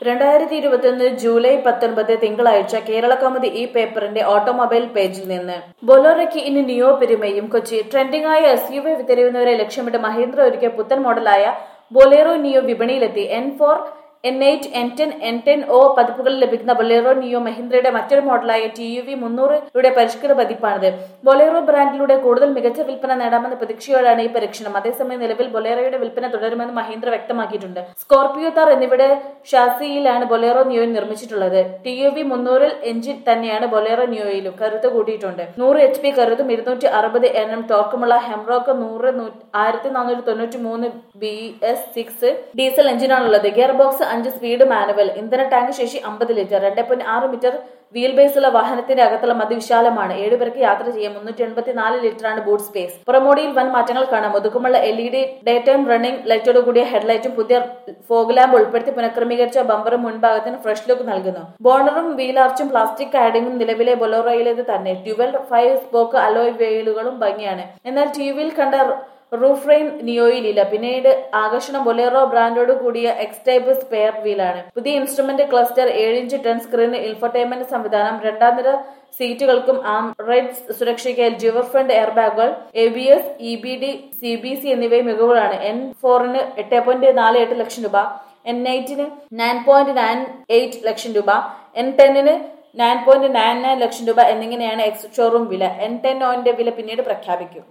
രണ്ടായിരത്തി ഇരുപത്തിയൊന്ന് ജൂലൈ പത്തൊൻപത് തിങ്കളാഴ്ച കേരള കൗമുദി ഈ പേപ്പറിന്റെ ഓട്ടോമൊബൈൽ പേജിൽ നിന്ന് ബൊലോറയ്ക്ക് ഇനി നിയോ പെരുമയും കൊച്ചി ട്രെൻഡിംഗ് ആയ എസ് യു വി തിരയുന്നവരെ ലക്ഷ്യമിട്ട് മഹീന്ദ്ര ഒരുക്കിയ പുത്തൻ മോഡലായ ബൊലേറോ നിയോ വിപണിയിലെത്തി N four N eight N ten N ten O പതിപ്പുകളിൽ ലഭിക്കുന്ന ബൊലേറോ നിയോ മഹീന്ദ്രയുടെ മറ്റൊരു മോഡലായ ടി യു വി മുന്നൂറുയുടെ പരിഷ്കൃത പതിപ്പാണിത് ബൊലേറോ ബ്രാൻഡിലൂടെ കൂടുതൽ മികച്ച വിൽപ്പന നേടാമെന്ന പ്രതീക്ഷയോടെയാണ് ഈ പരീക്ഷണം അതേസമയം നിലവിൽ ബൊലേറോയുടെ വിൽപ്പന തുടരുമെന്ന് മഹീന്ദ്ര വ്യക്തമാക്കിയിട്ടുണ്ട് സ്കോർപിയോ താർ എന്നിവയുടെ ഷാസിയിലാണ് ബൊലേറോ നിയോ നിർമ്മിച്ചിട്ടുള്ളത് ടി യു വി മുന്നൂറിൽ എഞ്ചിൻ തന്നെയാണ് ബൊലേറോ നിയോയിലും കരുത്ത് കൂട്ടിയിട്ടുണ്ട് നൂറ് എച്ച് പി കരുത്തും ഇരുന്നൂറ്റി അറുപത് എൻ എം ടോർക്കുമുള്ള ഹെംറോക്ക് നൂറ് ആയിരത്തി നാനൂറ്റി തൊണ്ണൂറ്റി മൂന്ന് ബി എസ് സിക്സ് ഡീസൽ എഞ്ചിനാണുള്ളത് ഗിയർ ബോക്സ് അഞ്ച് സ്പീഡ് മാനുവൽ ഇന്ധന ടാങ്ക് ശേഷി അമ്പത് ലിറ്റർ രണ്ട് പോയിന്റ് ആറ് മീറ്റർ വീൽ ബേസുള്ള വാഹനത്തിന്റെ അകത്തുള്ള മതി വിശാലമാണ് ഏഴുപേർക്ക് യാത്ര ചെയ്യാൻ മുന്നൂറ്റി എൺപത്തി നാല് ലിറ്ററാണ് ബൂട്ട് സ്പേസ് പുറമോടിയിൽ വൻ മാറ്റങ്ങൾ കാണാം ഒതുക്കുമുള്ള L E D day time running ലൈറ്റോട് കൂടിയ ഹെഡ്ലൈറ്റും പുതിയ ഫോഗ് ലാമ്പ് ഉൾപ്പെടുത്തി പുനഃക്രമീകരിച്ച ബമ്പറും മുൻഭാഗത്തിന് ഫ്രഷ് ലുക്ക് നൽകുന്നു ബോണറും വീലാർച്ചും പ്ലാസ്റ്റിക് കാഡിങ്ങും നിലവിലെ ബൊലോറോയിലേത് തന്നെ ട്യുവൽ ഫൈവ് സ്പോക്ക് അലോയ് വെയിലുകളും ഭംഗിയാണ് എന്നാൽ ടിവിയിൽ കണ്ട റൂഫ് റെയിൻ നിയോയിലില്ല പിന്നീട് ആകർഷണം ബൊലേറോ ബ്രാൻഡോട് കൂടിയ എക്സ് ടൈപ്പ് സ്പെയർ വീലാണ് പുതിയ ഇൻസ്ട്രുമെന്റ് ക്ലസ്റ്റർ ഏഴ് ഇഞ്ച് ടെൻ സ്ക്രീൻ ഇൻഫർടൈൻമെന്റ് സംവിധാനം രണ്ടാം നിര സീറ്റുകൾക്കും ആംറൈഡ് സുരക്ഷയ്ക്ക് ജിവർ ഫ്രണ്ട് എയർ ബാഗുകൾ A B S E B D C B C എന്നിവയും മികവുകളാണ് എൻ ഫോറിന് എട്ട് പോയിന്റ് നാല് എട്ട് ലക്ഷം രൂപ എൻ എയ്റ്റിന് nine point nine eight lakh രൂപ എൻ ടെന്നിന് nine point nine nine lakh രൂപ എന്നിങ്ങനെയാണ് എക്സ് ഷോറൂം വില എൻ ടെൻ ഒന്റെ വില പിന്നീട് പ്രഖ്യാപിക്കും